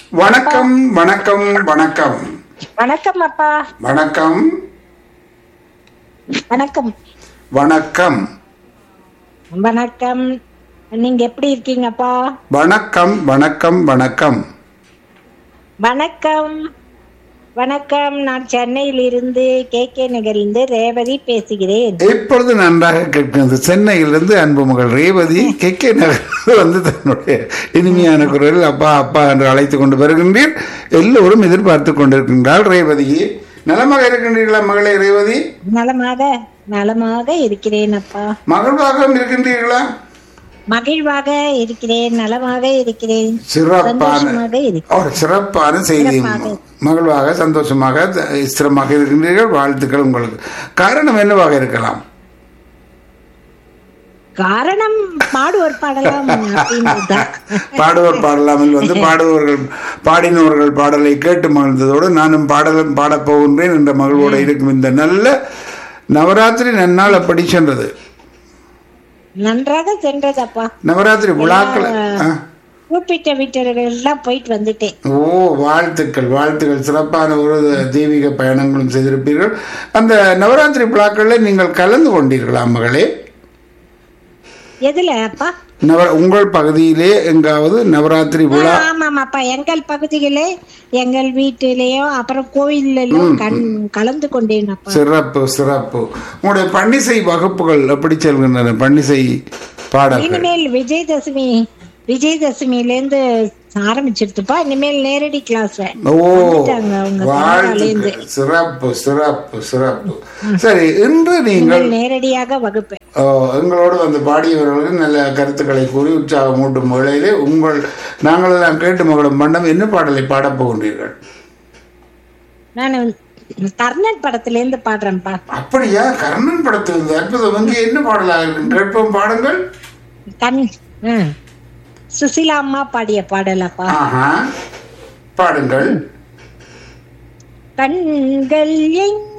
வணக்கம் வணக்கம் வணக்கம் வணக்கம் அப்பா வணக்கம் வணக்கம் வணக்கம் வணக்கம் நீங்க எப்படி இருக்கீங்கப்பா வணக்கம் வணக்கம் வணக்கம் வணக்கம் வணக்கம் நான் சென்னையில் இருந்து கே கே நகரிலிருந்து ரேவதி பேசுகிறேன் இப்பொழுது நன்றாக கேட்கிறது சென்னையிலிருந்து அன்பு மகள் ரேவதி கே கே நகர் வந்து தன்னுடைய இனிமையான குரலில் அப்பா அப்பா என்று அழைத்து கொண்டு வருகின்றீர் எல்லோரும் எதிர்பார்த்து கொண்டிருக்கின்றாள் ரேவதியே நலமாக இருக்கின்றீர்களா மகளே ரேவதி நலமாக நலமாக இருக்கிறேன் அப்பா மகிழ்வாக இருக்கின்றீர்களா மகிழ்வாக இருக்கிறேன் நலமாக இருக்கிறேன் சிறப்பான சந்தோஷமாக இருக்கிறேன் ஒரு சிறப்பான செய்தி சிறப்பாக. மகிழ்வாக சந்தோஷமாக த- ஸ்திரமாக இருக்கின்றீர்கள் வாழ்த்துக்கள் உங்களுக்கு காரணம் என்னவாக இருக்கலாம் காரணம் பாடுவோர் பாடலாம் அப்படின்றதுதான் பாடுவோர் பாடலாமல் வந்து பாடுபவர்கள் பாடினவர்கள் பாடலை கேட்டு மகிழ்ந்ததோடு நானும் பாடலும் பாடப் போகின்றேன் என்ற மகிழ்வோடு இருக்கும் இந்த நல்ல நவராத்திரி நன்னாள் அப்படி சென்றது நன்றாக சென்றதப்பா நவராத்திரி விழாக்கள் ஆ. கூப்பிட்ட வீட்டர்கள் எல்லாம் போயிட்டு வந்துட்டேன் ஓ வாழ்த்துக்கள் வாழ்த்துக்கள் சிறப்பான ஒரு தெய்வீக பயணங்களும் செய்திருப்பீர்கள் அந்த நவராத்திரி விழாக்களில் நீங்கள் கலந்து கொண்டீர்களா மகளே எதுல அப்பா நவ உங்கள் பகுதியிலே எங்காவது நவராத்திரி விழா ஆமாமாப்பா எங்கள் பகுதியிலே எங்கள் வீட்டிலேயும் அப்புறம் கோயிலும் கண் கலந்து கொண்டேன் அப்பா சிறப்பு சிறப்பு உங்களுடைய பன்னிசை வகுப்புகள் எப்படி செல்கின்றன பன்னிசை பாடல்கள் இனிமேல் விஜயதசமி விஜயதசமில இருந்து ஆரம்பிச்சிருத்துப்பா இனிமேல் நேரடி கிளாஸ் ஓ வந்துட்டாங்க அவங்க கனடாலேருந்து. வாழ்த்துக்கள் சிறப்பு சிறப்பு சிறப்பு சரி இன்று நீங்கள் நேரடியாக வகுப்பு ஓ, எங்களோடு வந்து பாடியவர்களுக்கு நல்ல கருத்துக்களை கூறி உற்சாகம் ஊட்டும் வேளையிலே உங்கள் நாங்கள் எல்லாம் கேட்டு மகளும் மண்டம் என்ன பாடலை பாடப் போகின்றீர்கள் நான் கர்ணன் படத்துல இருந்து பாடுறேன்ப்பா அப்படியா கர்ணன் படத்தில் இந்த அற்புதம் வந்து என்ன பாடலாக இருக்கும் கேட்போம் பாடுங்கள் கண் ம். சுசிலா அம்மா பாடிய பாடலப்பா ஆஹா பாடுங்கள் கண்கள் எங்க